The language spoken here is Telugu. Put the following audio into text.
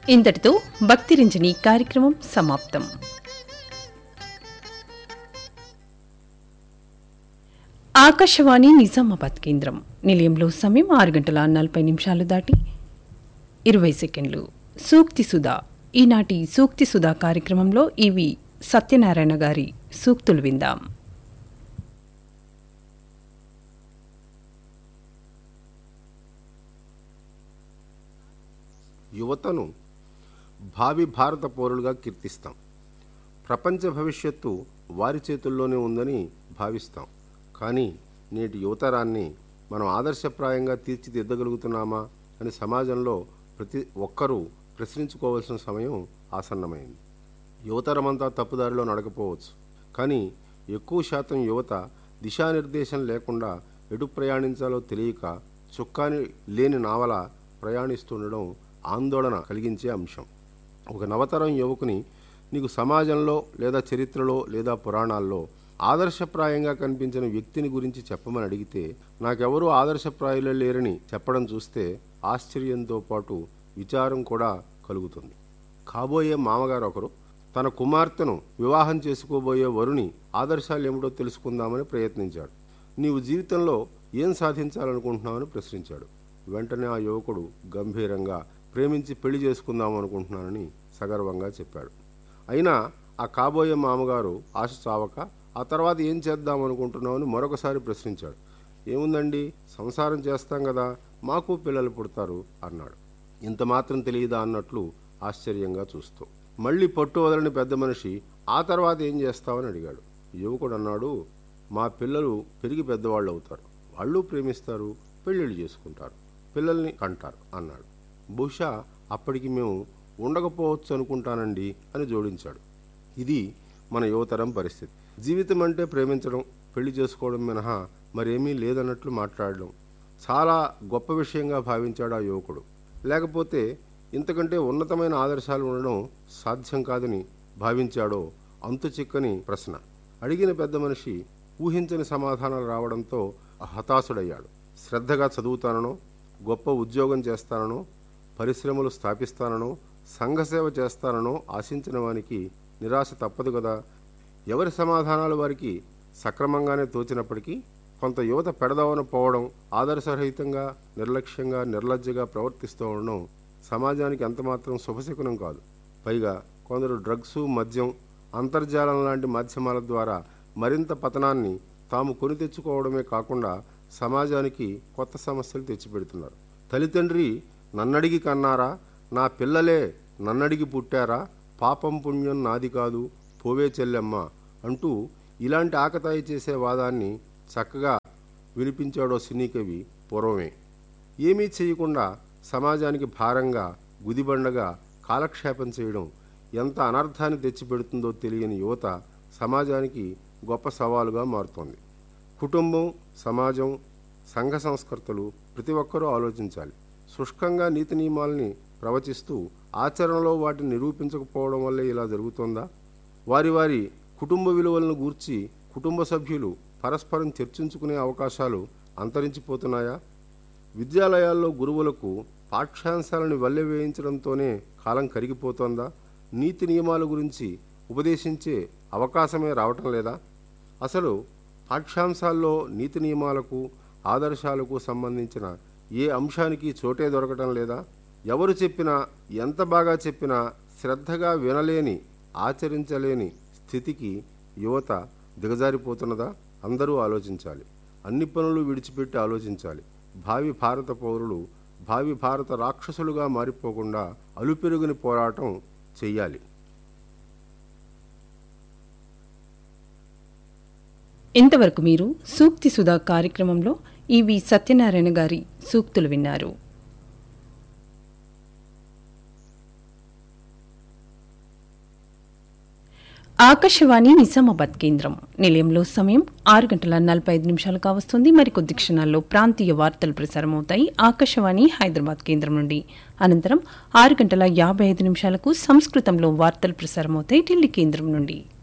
ఇంతటితో భక్తిరంజని కార్యక్రమం సమాప్తం ఆకాశవాణి నిజామాబాద్ కేంద్రం నిలయంలో సమయం ఆరు గంటల నలభై నిమిషాలు దాటి ఇరవై సెకండ్లు సూక్తి సుధా ఈనాటి సూక్తి సుధా కార్యక్రమంలో ఇవి సత్యనారాయణ గారి సూక్తులు విందాం యువతను భావి భారత పౌరులుగా కీర్తిస్తాం ప్రపంచ భవిష్యత్తు వారి చేతుల్లోనే ఉందని భావిస్తాం కానీ నేటి యువతరాన్ని మనం ఆదర్శప్రాయంగా తీర్చిదిద్దగలుగుతున్నామా అని సమాజంలో ప్రతి ఒక్కరూ ప్రశ్నించుకోవాల్సిన సమయం ఆసన్నమైంది యువతరమంతా తప్పుదారిలో నడకపోవచ్చు కానీ ఎక్కువ శాతం యువత దిశానిర్దేశం లేకుండా ఎటు ప్రయాణించాలో తెలియక చుక్కాని లేని నావల ప్రయాణిస్తుండడం ఆందోళన కలిగించే అంశం ఒక నవతరం యువకుని నీకు సమాజంలో లేదా చరిత్రలో లేదా పురాణాల్లో ఆదర్శప్రాయంగా కనిపించిన వ్యక్తిని గురించి చెప్పమని అడిగితే నాకెవరూ ఆదర్శప్రాయులే లేరని చెప్పడం చూస్తే ఆశ్చర్యంతో పాటు విచారం కూడా కలుగుతుంది కాబోయే మామగారు ఒకరు తన కుమార్తెను వివాహం చేసుకోబోయే వరుని ఆదర్శాలు ఏమిటో తెలుసుకుందామని ప్రయత్నించాడు నీవు జీవితంలో ఏం సాధించాలనుకుంటున్నావని ప్రశ్నించాడు వెంటనే ఆ యువకుడు గంభీరంగా ప్రేమించి పెళ్లి చేసుకుందాం అనుకుంటున్నానని సగర్వంగా చెప్పాడు అయినా ఆ కాబోయే మామగారు ఆశ చావక ఆ తర్వాత ఏం చేద్దాం అనుకుంటున్నామని మరొకసారి ప్రశ్నించాడు ఏముందండి సంసారం చేస్తాం కదా మాకు పిల్లలు పుడతారు అన్నాడు ఇంత మాత్రం తెలియదా అన్నట్లు ఆశ్చర్యంగా చూస్తూ మళ్ళీ పట్టు వదలని పెద్ద మనిషి ఆ తర్వాత ఏం చేస్తావని అడిగాడు యువకుడు అన్నాడు మా పిల్లలు పెరిగి పెద్దవాళ్ళు అవుతారు వాళ్ళు ప్రేమిస్తారు పెళ్ళిళ్ళు చేసుకుంటారు పిల్లల్ని కంటారు అన్నాడు బహుశా అప్పటికి మేము ఉండకపోవచ్చు అనుకుంటానండి అని జోడించాడు ఇది మన యువతరం పరిస్థితి జీవితం అంటే ప్రేమించడం పెళ్లి చేసుకోవడం మినహా మరేమీ లేదన్నట్లు మాట్లాడడం చాలా గొప్ప విషయంగా భావించాడు ఆ యువకుడు లేకపోతే ఇంతకంటే ఉన్నతమైన ఆదర్శాలు ఉండడం సాధ్యం కాదని భావించాడో అంతు చిక్కని ప్రశ్న అడిగిన పెద్ద మనిషి ఊహించని సమాధానాలు రావడంతో హతాశుడయ్యాడు శ్రద్ధగా చదువుతాననో గొప్ప ఉద్యోగం చేస్తాననో పరిశ్రమలు స్థాపిస్తాననో సంఘసేవ చేస్తాననో ఆశించిన వానికి నిరాశ తప్పదు కదా ఎవరి సమాధానాలు వారికి సక్రమంగానే తోచినప్పటికీ కొంత యువత పెడదావన పోవడం ఆదర్శరహితంగా నిర్లక్ష్యంగా నిర్లజ్జగా ప్రవర్తిస్తూ ఉండడం సమాజానికి ఎంతమాత్రం శుభశకునం కాదు పైగా కొందరు డ్రగ్స్ మద్యం అంతర్జాలం లాంటి మాధ్యమాల ద్వారా మరింత పతనాన్ని తాము కొని తెచ్చుకోవడమే కాకుండా సమాజానికి కొత్త సమస్యలు తెచ్చిపెడుతున్నారు తల్లిదండ్రి నన్నడిగి కన్నారా నా పిల్లలే నన్నడిగి పుట్టారా పాపం పుణ్యం నాది కాదు పోవే చెల్లెమ్మ అంటూ ఇలాంటి ఆకతాయి చేసే వాదాన్ని చక్కగా వినిపించాడో సినీ కవి పూర్వమే ఏమీ చేయకుండా సమాజానికి భారంగా గుదిబండగా కాలక్షేపం చేయడం ఎంత అనర్థాన్ని తెచ్చిపెడుతుందో తెలియని యువత సమాజానికి గొప్ప సవాలుగా మారుతోంది కుటుంబం సమాజం సంఘ సంస్కర్తలు ప్రతి ఒక్కరూ ఆలోచించాలి శుష్కంగా నీతి నియమాల్ని ప్రవచిస్తూ ఆచరణలో వాటిని నిరూపించకపోవడం వల్లే ఇలా జరుగుతోందా వారి వారి కుటుంబ విలువలను గూర్చి కుటుంబ సభ్యులు పరస్పరం చర్చించుకునే అవకాశాలు అంతరించిపోతున్నాయా విద్యాలయాల్లో గురువులకు పాఠ్యాంశాలను వల్లె వేయించడంతోనే కాలం కరిగిపోతోందా నీతి నియమాల గురించి ఉపదేశించే అవకాశమే రావటం లేదా అసలు పాఠ్యాంశాల్లో నీతి నియమాలకు ఆదర్శాలకు సంబంధించిన ఏ అంశానికి చోటే దొరకటం లేదా ఎవరు చెప్పినా ఎంత బాగా చెప్పినా శ్రద్ధగా వినలేని ఆచరించలేని స్థితికి యువత దిగజారిపోతున్నదా అందరూ ఆలోచించాలి అన్ని పనులు విడిచిపెట్టి ఆలోచించాలి భావి భారత పౌరులు భావి భారత రాక్షసులుగా మారిపోకుండా అలుపెరుగుని పోరాటం చెయ్యాలి ఇంతవరకు మీరు సూక్తి సుధా కార్యక్రమంలో ఇవి సత్యనారాయణ గారి సూక్తులు విన్నారు ఆకాశవాణి నిజామాబాద్ కేంద్రం నిలయంలో సమయం ఆరు గంటల నలభై ఐదు నిమిషాలు కావస్తుంది మరికొద్ది క్షణాల్లో ప్రాంతీయ వార్తలు ప్రసారమవుతాయి ఆకాశవాణి హైదరాబాద్ కేంద్రం నుండి అనంతరం ఆరు గంటల యాభై ఐదు నిమిషాలకు సంస్కృతంలో వార్తలు ప్రసారమవుతాయి ఢిల్లీ కేంద్రం నుండి